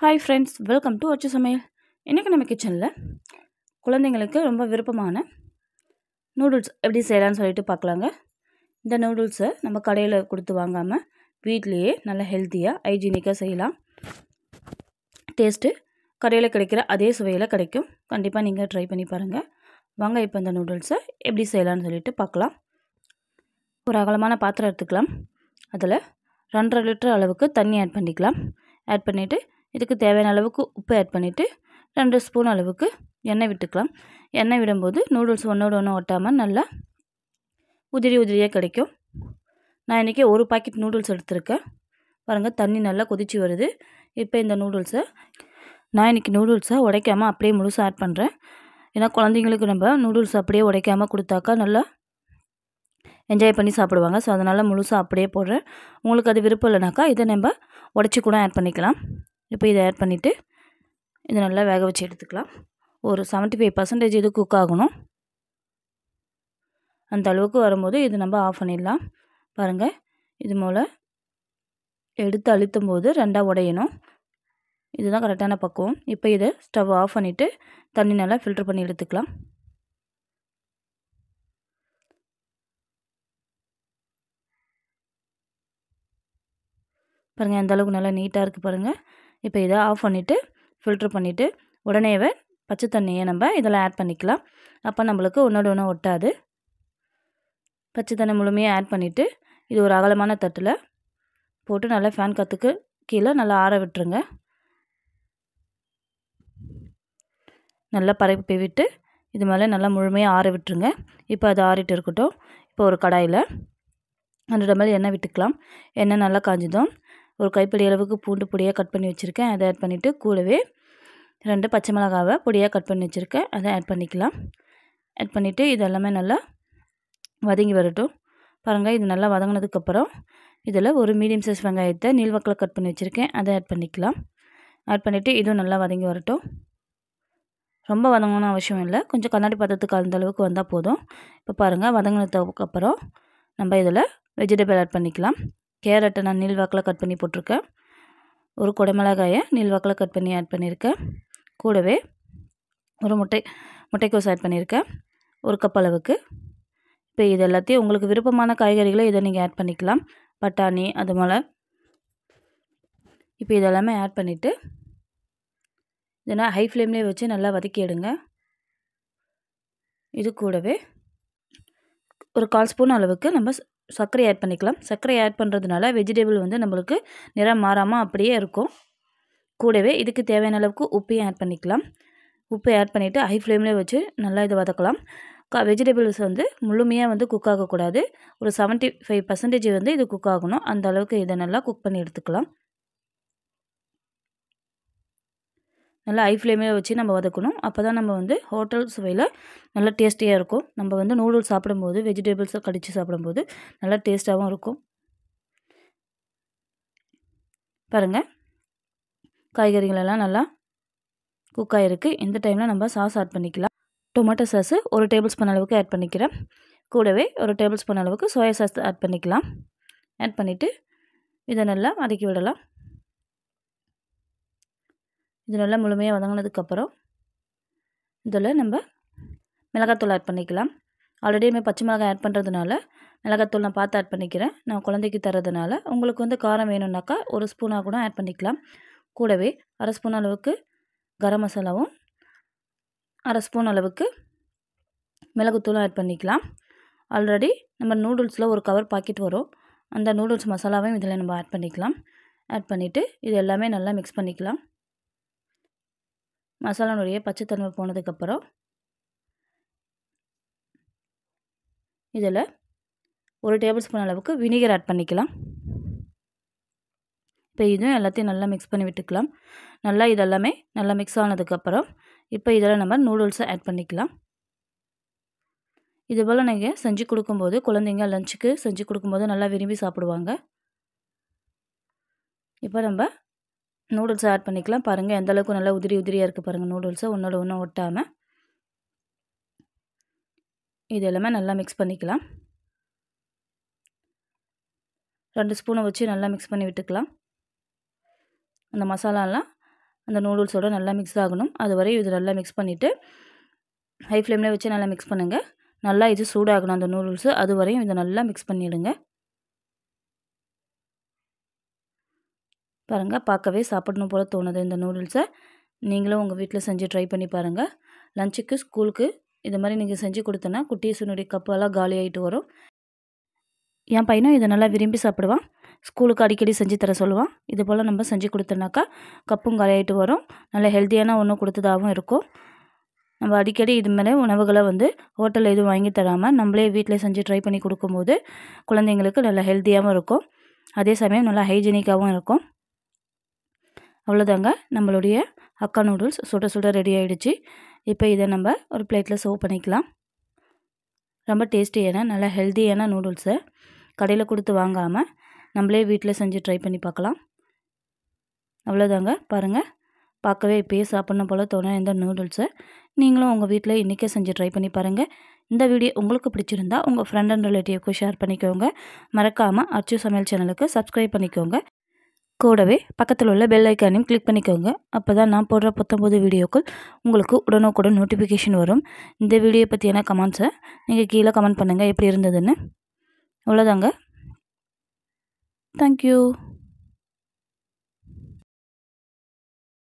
hi friends welcome to அச்சு சமையல் இன்றைக்கி நம்ம கிச்சனில் குழந்தைங்களுக்கு ரொம்ப விருப்பமான நூடுல்ஸ் எப்படி செய்யலாம்னு சொல்லிட்டு பார்க்கலாங்க இந்த நூடுல்ஸை நம்ம கடையில் கொடுத்து வாங்காமல் வீட்லேயே நல்லா ஹெல்த்தியாக ஹைஜீனிக்காக செய்யலாம் டேஸ்ட்டு கடையில் கிடைக்கிற அதே சுவையில் கிடைக்கும் கண்டிப்பாக நீங்கள் ட்ரை பண்ணி பாருங்கள் வாங்க இப்போ இந்த நூடுல்ஸை எப்படி செய்யலாம்னு சொல்லிட்டு பார்க்கலாம் ஒரு அகலமான பாத்திரம் எடுத்துக்கலாம் அதில் ரெண்டரை லிட்டர் அளவுக்கு தண்ணி ஆட் பண்ணிக்கலாம் ஆட் பண்ணிவிட்டு இதுக்கு தேவையான அளவுக்கு உப்பு ஆட் பண்ணிவிட்டு ரெண்டு ஸ்பூன் அளவுக்கு எண்ணெய் விட்டுக்கலாம் எண்ணெய் விடும்போது நூடுல்ஸ் ஒன்றோடு ஒன்று ஒட்டாமல் நல்லா உதிரி உதிரியாக கிடைக்கும் நான் இன்றைக்கி ஒரு பாக்கெட் நூடுல்ஸ் எடுத்திருக்கேன் பாருங்கள் தண்ணி நல்லா கொதிச்சு வருது இப்போ இந்த நூடுல்ஸை நான் இன்றைக்கி நூடுல்ஸை உடைக்காமல் அப்படியே முழுசாக ஆட் பண்ணுறேன் ஏன்னா குழந்தைங்களுக்கு நம்ம நூடுல்ஸ் அப்படியே உடைக்காமல் கொடுத்தாக்கா நல்லா என்ஜாய் பண்ணி சாப்பிடுவாங்க ஸோ அதனால் முழுசாக அப்படியே போடுறேன் உங்களுக்கு அது விருப்பம் இல்லைனாக்கா இதை நம்ம உடச்சி கூட ஆட் பண்ணிக்கலாம் இப்போ இதை ஆட் பண்ணிவிட்டு இதை நல்லா வேக வச்சு எடுத்துக்கலாம் ஒரு செவன்ட்டி ஃபைவ் பர்சன்டேஜ் இது குக் ஆகணும் அந்த அளவுக்கு வரும்போது இது நம்ம ஆஃப் பண்ணிடலாம் பாருங்கள் இது போல் எடுத்து அழுத்தும் போது ரெண்டாக உடையணும் இதுதான் கரெக்டான பக்குவம் இப்போ இதை ஸ்டவ் ஆஃப் பண்ணிவிட்டு தண்ணி நல்லா ஃபில்ட்ரு பண்ணி எடுத்துக்கலாம் பாருங்கள் எந்த அளவுக்கு நல்லா நீட்டாக இருக்குது பாருங்கள் இப்போ இதை ஆஃப் பண்ணிவிட்டு ஃபில்ட்ரு பண்ணிவிட்டு உடனேவே பச்சை தண்ணியை நம்ம இதில் ஆட் பண்ணிக்கலாம் அப்போ நம்மளுக்கு ஒன்றோட ஒன்று ஒட்டாது பச்சை தண்ணி முழுமையாக ஆட் பண்ணிவிட்டு இது ஒரு அகலமான தட்டில் போட்டு நல்லா ஃபேன் காற்றுக்கு கீழே நல்லா ஆற விட்டுருங்க நல்லா பரப்பி விட்டு இது மேலே நல்லா முழுமையாக ஆற விட்டுருங்க இப்போ அது ஆறிட்டு இருக்கட்டும் இப்போ ஒரு கடாயில் ஹண்ட்ரட் எம்எல் எண்ணெய் விட்டுக்கலாம் எண்ணெய் நல்லா காஞ்சதும் ஒரு கைப்பிடி அளவுக்கு பூண்டு பொடியாக கட் பண்ணி வச்சுருக்கேன் அதை ஆட் பண்ணிவிட்டு கூடவே ரெண்டு பச்சை மிளகாவை பொடியாக கட் பண்ணி வச்சுருக்கேன் அதை ஆட் பண்ணிக்கலாம் ஆட் பண்ணிவிட்டு இது எல்லாமே நல்லா வதங்கி வரட்டும் பாருங்கள் இது நல்லா வதங்கினதுக்கப்புறம் இதில் ஒரு மீடியம் சைஸ் வெங்காயத்தை நீள்வாக்கில் கட் பண்ணி வச்சுருக்கேன் அதை ஆட் பண்ணிக்கலாம் ஆட் பண்ணிவிட்டு இதுவும் நல்லா வதங்கி வரட்டும் ரொம்ப வதங்கணும்னு அவசியம் இல்லை கொஞ்சம் கண்ணாடி பதத்துக்கு அந்த அளவுக்கு வந்தால் போதும் இப்போ பாருங்கள் வதங்கினதுக்கப்புறம் நம்ம இதில் வெஜிடபிள் ஆட் பண்ணிக்கலாம் கேரட்டை நான் நீள்வாக்கில் கட் பண்ணி போட்டிருக்கேன் ஒரு குடமிளகாயை நீள்வாக்கில் கட் பண்ணி ஆட் பண்ணியிருக்கேன் கூடவே ஒரு முட்டை முட்டைக்கோஸ் ஆட் பண்ணியிருக்கேன் ஒரு கப் அளவுக்கு இப்போ இது எல்லாத்தையும் உங்களுக்கு விருப்பமான காய்கறிகளை இதை நீங்கள் ஆட் பண்ணிக்கலாம் பட்டாணி அது போல் இப்போ இதெல்லாமே ஆட் பண்ணிவிட்டு இதனால் ஹை ஃப்ளேம்லேயே வச்சு நல்லா வதக்கி எடுங்க இது கூடவே ஒரு கால் ஸ்பூன் அளவுக்கு நம்ம சர்க்கரை ஆட் பண்ணிக்கலாம் சர்க்கரை ஆட் பண்ணுறதுனால வெஜிடபிள் வந்து நம்மளுக்கு நிறம் மாறாமல் அப்படியே இருக்கும் கூடவே இதுக்கு தேவையான அளவுக்கு உப்பையும் ஆட் பண்ணிக்கலாம் உப்பை ஆட் பண்ணிவிட்டு ஹை ஃப்ளேம்லேயே வச்சு நல்லா இதை வதக்கலாம் க வெஜிடபிள்ஸ் வந்து முழுமையாக வந்து குக் ஆகக்கூடாது ஒரு செவன்ட்டி ஃபைவ் பர்சன்டேஜ் வந்து இது குக் ஆகணும் அந்த அளவுக்கு இதை நல்லா குக் பண்ணி எடுத்துக்கலாம் நல்லா ஹை ஃப்ளேமே வச்சு நம்ம வதக்கணும் அப்போ தான் நம்ம வந்து ஹோட்டல் சுவையில் நல்லா டேஸ்டியாக இருக்கும் நம்ம வந்து நூடுல்ஸ் சாப்பிடும்போது வெஜிடபிள்ஸை கடித்து சாப்பிடும்போது நல்லா டேஸ்ட்டாகவும் இருக்கும் பாருங்கள் காய்கறிகளெல்லாம் நல்லா குக் ஆகிருக்கு இந்த டைமில் நம்ம சாஸ் ஆட் பண்ணிக்கலாம் டொமேட்டோ சாஸு ஒரு டேபிள் ஸ்பூன் அளவுக்கு ஆட் பண்ணிக்கிறேன் கூடவே ஒரு டேபிள் ஸ்பூன் அளவுக்கு சோயா சாஸ் ஆட் பண்ணிக்கலாம் ஆட் பண்ணிவிட்டு இதை நல்லா வதக்கி விடலாம் இது நல்லா முழுமையாக வதங்கினதுக்கப்புறம் இதில் நம்ம மிளகாத்தூள் ஆட் பண்ணிக்கலாம் ஆல்ரெடி நம்ம பச்சை மிளகாய் ஆட் பண்ணுறதுனால மிளகாத்தூள் நான் பார்த்து ஆட் பண்ணிக்கிறேன் நான் குழந்தைக்கு தரதுனால உங்களுக்கு வந்து காரம் வேணும்னாக்கா ஒரு ஸ்பூனாக கூட ஆட் பண்ணிக்கலாம் கூடவே அரை ஸ்பூன் அளவுக்கு கரம் மசாலாவும் அரை ஸ்பூன் அளவுக்கு மிளகுத்தூளும் ஆட் பண்ணிக்கலாம் ஆல்ரெடி நம்ம நூடுல்ஸில் ஒரு கவர் பாக்கெட் வரும் அந்த நூடுல்ஸ் மசாலாவையும் இதில் நம்ம ஆட் பண்ணிக்கலாம் ஆட் பண்ணிவிட்டு இது எல்லாமே நல்லா மிக்ஸ் பண்ணிக்கலாம் மசாலானுடைய பச்சைத்தன்மை போனதுக்கப்புறம் இதில் ஒரு டேபிள் ஸ்பூன் அளவுக்கு வினிகர் ஆட் பண்ணிக்கலாம் இப்போ இதுவும் எல்லாத்தையும் நல்லா மிக்ஸ் பண்ணி விட்டுக்கலாம் நல்லா இதெல்லாமே நல்லா மிக்ஸ் ஆனதுக்கப்புறம் இப்போ இதில் நம்ம நூடுல்ஸை ஆட் பண்ணிக்கலாம் இது போல் நீங்கள் செஞ்சு கொடுக்கும்போது குழந்தைங்க லஞ்சுக்கு செஞ்சு கொடுக்கும்போது நல்லா விரும்பி சாப்பிடுவாங்க இப்போ நம்ம நூடுல்ஸை ஆட் பண்ணிக்கலாம் பாருங்கள் எந்த அளவுக்கு நல்லா உதிரி உதிரியாக இருக்குது பாருங்கள் நூடுல்ஸை ஒன்றோட ஒன்று ஒட்டாமல் இது எல்லாமே நல்லா மிக்ஸ் பண்ணிக்கலாம் ரெண்டு ஸ்பூனை வச்சு நல்லா மிக்ஸ் பண்ணி விட்டுக்கலாம் அந்த மசாலாலாம் அந்த நூடுல்ஸோட நல்லா மிக்ஸ் ஆகணும் அது வரையும் இது நல்லா மிக்ஸ் பண்ணிவிட்டு ஹை ஃப்ளேமில் வச்சு நல்லா மிக்ஸ் பண்ணுங்கள் நல்லா இது சூடாகணும் அந்த நூடுல்ஸு அது வரையும் இதை நல்லா மிக்ஸ் பண்ணிவிடுங்க பாருங்கள் பார்க்கவே சாப்பிடணும் போல் தோணுது இந்த நூடுல்ஸை நீங்களும் உங்கள் வீட்டில் செஞ்சு ட்ரை பண்ணி பாருங்கள் லஞ்சுக்கு ஸ்கூலுக்கு இது மாதிரி நீங்கள் செஞ்சு கொடுத்தனா குட்டீஸுனுடைய கப்பெல்லாம் காலி ஆகிட்டு வரும் என் பையனும் இதை நல்லா விரும்பி சாப்பிடுவான் ஸ்கூலுக்கு அடிக்கடி செஞ்சு தர சொல்லுவான் இது போல் நம்ம செஞ்சு கொடுத்தோன்னாக்கா கப்பும் காலி ஆகிட்டு வரும் நல்ல ஹெல்த்தியான ஒன்று கொடுத்ததாகவும் இருக்கும் நம்ம அடிக்கடி இது மாதிரி உணவுகளை வந்து ஹோட்டலில் எதுவும் வாங்கி தராமல் நம்மளே வீட்டில் செஞ்சு ட்ரை பண்ணி கொடுக்கும்போது குழந்தைங்களுக்கு நல்ல ஹெல்த்தியாகவும் இருக்கும் அதே சமயம் நல்லா ஹைஜீனிக்காகவும் இருக்கும் அவ்வளோதாங்க நம்மளுடைய அக்கா நூடுல்ஸ் சுட சுட ரெடி ஆகிடுச்சு இப்போ இதை நம்ம ஒரு பிளேட்டில் சர்வ் பண்ணிக்கலாம் ரொம்ப டேஸ்டியான நல்லா ஹெல்த்தியான நூடுல்ஸை கடையில் கொடுத்து வாங்காமல் நம்மளே வீட்டில் செஞ்சு ட்ரை பண்ணி பார்க்கலாம் அவ்வளோதாங்க பாருங்கள் பார்க்கவே இப்போயே சாப்பிட்ணும் போல் தோணும் இந்த நூடுல்ஸை நீங்களும் உங்கள் வீட்டில் இன்றைக்கே செஞ்சு ட்ரை பண்ணி பாருங்கள் இந்த வீடியோ உங்களுக்கு பிடிச்சிருந்தா உங்கள் ஃப்ரெண்ட் அண்ட் ரிலேட்டிவ்க்கு ஷேர் பண்ணிக்கோங்க மறக்காமல் அச்சு சமையல் சேனலுக்கு சப்ஸ்கிரைப் பண்ணிக்கோங்க கூடவே பக்கத்தில் உள்ள பெல் ஐக்கானையும் கிளிக் பண்ணிக்கோங்க அப்போ தான் நான் போடுற பத்தொம்பது வீடியோக்கள் உங்களுக்கு உடனுக்குடன் நோட்டிஃபிகேஷன் வரும் இந்த வீடியோ பற்றியான கமெண்ட்ஸை நீங்கள் கீழே கமெண்ட் பண்ணுங்கள் எப்படி இருந்ததுன்னு அவ்வளோதாங்க தேங்க்யூ